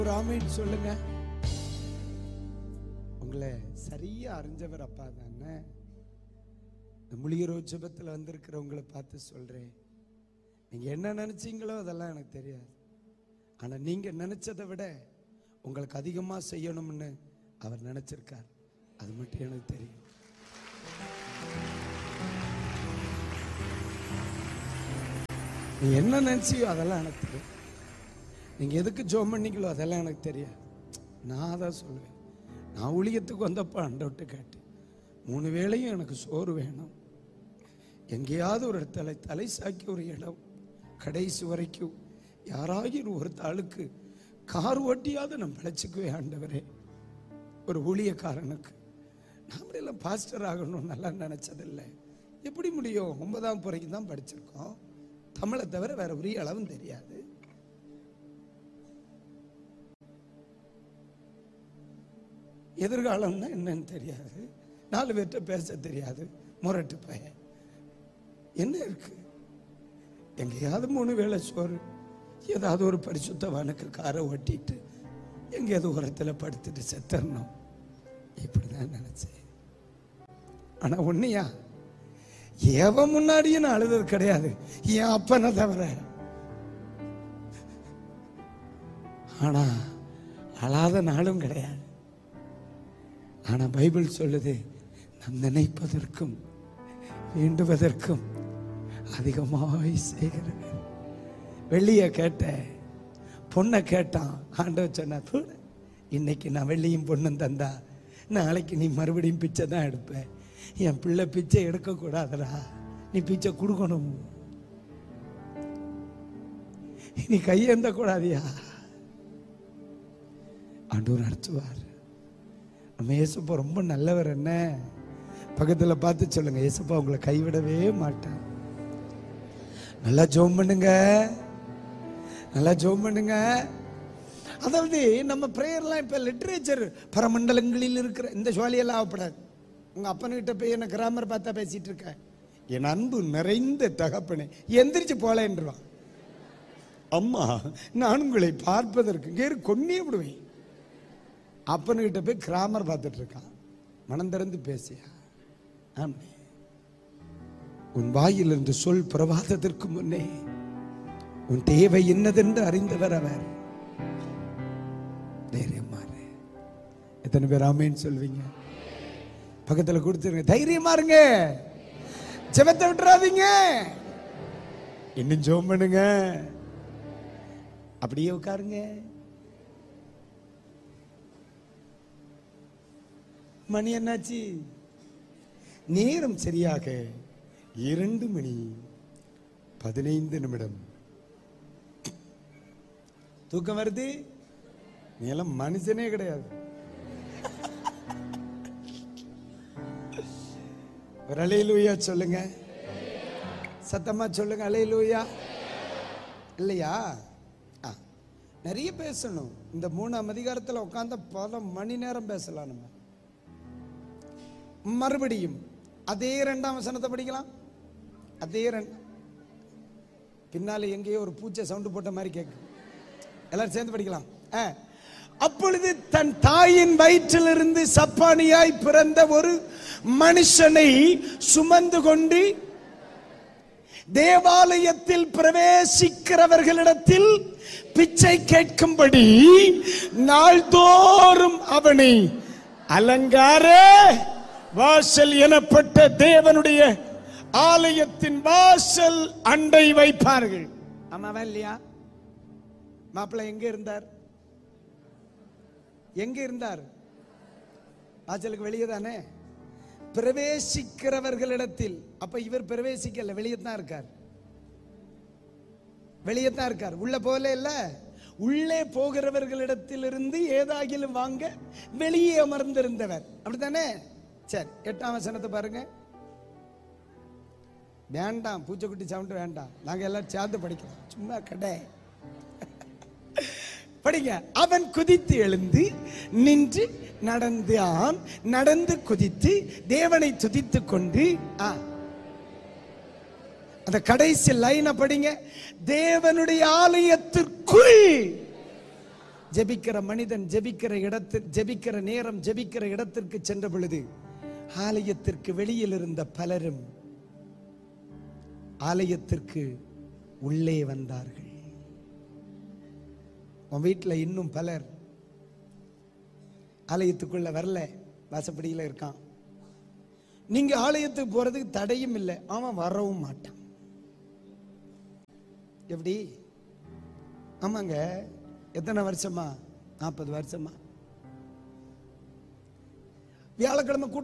ஒரு ஆமைன்னு சொல்லுங்க உங்களை சரியா அறிஞ்சவர் அப்பா தானே இந்த முழிகிற ஜெபத்தில் வந்திருக்கிறவங்களை பார்த்து சொல்றேன் நீங்க என்ன நினைச்சீங்களோ அதெல்லாம் எனக்கு தெரியாது ஆனா நீங்க நினைச்சதை விட உங்களுக்கு அதிகமா செய்யணும்னு அவர் நினைச்சிருக்கார் அது மட்டும் எனக்கு தெரியும் நீ என்ன நினைச்சியோ அதெல்லாம் எனக்கு தெரியும் நீங்க எதுக்கு ஜோம் பண்ணீங்களோ அதெல்லாம் எனக்கு தெரியாது நான் தான் சொல்லுவேன் நான் ஊழியத்துக்கு வந்தப்ப அண்டவிட்டு கேட்டேன் மூணு வேளையும் எனக்கு சோறு வேணும் எங்கேயாவது ஒரு இடத்துல தலை சாக்கி ஒரு இடம் கடைசி வரைக்கும் யாராகிலும் ஒரு தாளுக்கு கார் ஓட்டியாவது நான் பிழைச்சிக்குவேன் ஆண்டவரே ஒரு ஊழியக்காரனுக்கு நாம எல்லாம் பாஸ்டர் ஆகணும் நல்லா நினைச்சதில்லை எப்படி முடியும் ஒன்பதாம் வரைக்கும் தான் படிச்சிருக்கோம் தமிழை தவிர வேற உரிய அளவும் தெரியாது எதிர்காலம்னா என்னன்னு தெரியாது நாலு பேர்கிட்ட பேச தெரியாது முரட்டு பையன் என்ன இருக்கு எங்கேயாவது மூணு வேளை சோறு ஏதாவது ஒரு பரிசுத்தவானுக்கு காரை ஓட்டிட்டு எங்கேயாவது உரத்தில் படுத்துட்டு செத்தரணும் இப்படிதான் நினைச்சேன் ஆனா உன்னையா எவன் முன்னாடியும் நான் அழுதது கிடையாது என் அப்பனை தவிர ஆனா அழாத நாளும் கிடையாது ஆனா பைபிள் சொல்லுது நாம் நினைப்பதற்கும் வேண்டுவதற்கும் அதிகமாய் செய்கிறது வெள்ளிய கேட்டேன் பொண்ணை கேட்டான் ஆண்டவர் சொன்னார் "போ, இன்னைக்கு நான் வெள்ளியும் பொண்ணும் தந்தா நாளைக்கு நீ மறுபடியும் பிச்சை தான் எடுப்ப என் பிள்ளை பிச்சை எடுக்க கூடாதுடா நீ பிச்சை கொடுக்கணும் நீ கையேந்த கூடாதியா ஆண்டவர் நடத்துவார் நம்ம ஏசப்பா ரொம்ப நல்லவர் என்ன பக்கத்துல பார்த்து சொல்லுங்க ஏசப்பா உங்களை கைவிடவே மாட்டேன் நல்லா ஜோம் பண்ணுங்க நல்லா ஜோம் பண்ணுங்க அதாவது நம்ம பிரேயர்லாம் இப்ப லிட்ரேச்சர் பரமண்டலங்களில் இருக்கிற இந்த சுவாலியெல்லாம் ஆகப்படாது உங்க அப்பனுக்கிட்ட போய் என்ன கிராமர் பார்த்தா பேசிட்டு இருக்க என் அன்பு நிறைந்த தகப்பனே எந்திரிச்சு போலேன்றான் அம்மா நான் உங்களை பார்ப்பதற்கு கேரு கொன்னே விடுவேன் அப்பனுக்கிட்ட போய் கிராமர் பார்த்துட்டு இருக்கான் மனம் திறந்து பேசியா ஆமே உன் வாயிலிருந்து சொல் பிரவாதத்திற்கு முன்னே உன் தேவை என்னதென்று அறிந்தவர் அவர் தைரியமாறு எத்தனை பேர் ஆமேன்னு சொல்வீங்க பக்கத்துல கொடுத்துருங்க தைரியமா இருங்க ஜெபத்தை விட்டுறாதீங்க இன்னும் ஜோம் பண்ணுங்க அப்படியே உட்காருங்க மணி என்னாச்சு நேரம் சரியாக இரண்டு மணி பதினைந்து நிமிடம் தூக்கம் வருது நீ எல்லாம் மனுஷனே கிடையாது ஒரு அலையிலூயா சொல்லுங்க சத்தமா சொல்லுங்க அலையிலூயா இல்லையா ஆ நிறைய பேசணும் இந்த மூணாம் அதிகாரத்தில் உட்கார்ந்த பல மணி நேரம் பேசலாம் நம்ம மறுபடியும் அதே ரெண்டாம் வசனத்தை படிக்கலாம் அதே ரெண்டு பின்னால எங்கேயோ ஒரு பூச்சை சவுண்டு போட்ட மாதிரி கேட்கும் எல்லாரும் சேர்ந்து படிக்கலாம் ஆ. அப்பொழுது தன் தாயின் வயிற்றிலிருந்து சப்பானியாய் பிறந்த ஒரு மனுஷனை சுமந்து கொண்டு தேவாலயத்தில் பிரவேசிக்கிறவர்களிடத்தில் பிச்சை கேட்கும்படி நாள்தோறும் அவனை அலங்கார வாசல் எனப்பட்ட தேவனுடைய ஆலயத்தின் வாசல் அண்டை வைப்பார்கள் ஆமாவா இல்லையா மாப்பிள்ளை எங்க இருந்தார் எங்க இருந்தார் வாசலுக்கு வெளியே தானே பிரவேசிக்கிறவர்களிடத்தில் அப்ப இவர் பிரவேசிக்கல வெளியே தான் இருக்கார் வெளியே தான் இருக்கார் உள்ள போல இல்ல உள்ளே போகிறவர்களிடத்திலிருந்து ஏதாகிலும் வாங்க வெளியே அமர்ந்திருந்தவர் அப்படித்தானே சரி எட்டாம் வசனத்தை பாருங்க வேண்டாம் பூச்சைக்குட்டி சவுண்ட் வேண்டாம் நாங்க எல்லாம் சேர்ந்து படிக்கலாம் சும்மா கடை படிங்க அவன் குதித்து எழுந்து நின்று நடந்தான் நடந்து குதித்து தேவனை துதித்துக் கொண்டு ஆ, அந்த கடைசி லைனை படிங்க தேவனுடைய ஆலயத்திற்குள் ஜெபிக்கிற மனிதன் ஜெபிக்கிற இடத்தில் ஜெபிக்கிற நேரம் ஜெபிக்கிற இடத்திற்கு சென்ற பொழுது ஆலயத்திற்கு வெளியில் இருந்த பலரும் ஆலயத்திற்கு உள்ளே வந்தார்கள் உன் வீட்டில் இன்னும் பலர் ஆலயத்துக்குள்ள வரல வாசப்படியில் இருக்கான் நீங்க ஆலயத்துக்கு போறதுக்கு தடையும் இல்லை அவன் வரவும் மாட்டான் எப்படி ஆமாங்க எத்தனை வருஷமா நாற்பது வருஷமா வியாழக்கிழமை கூட்டம்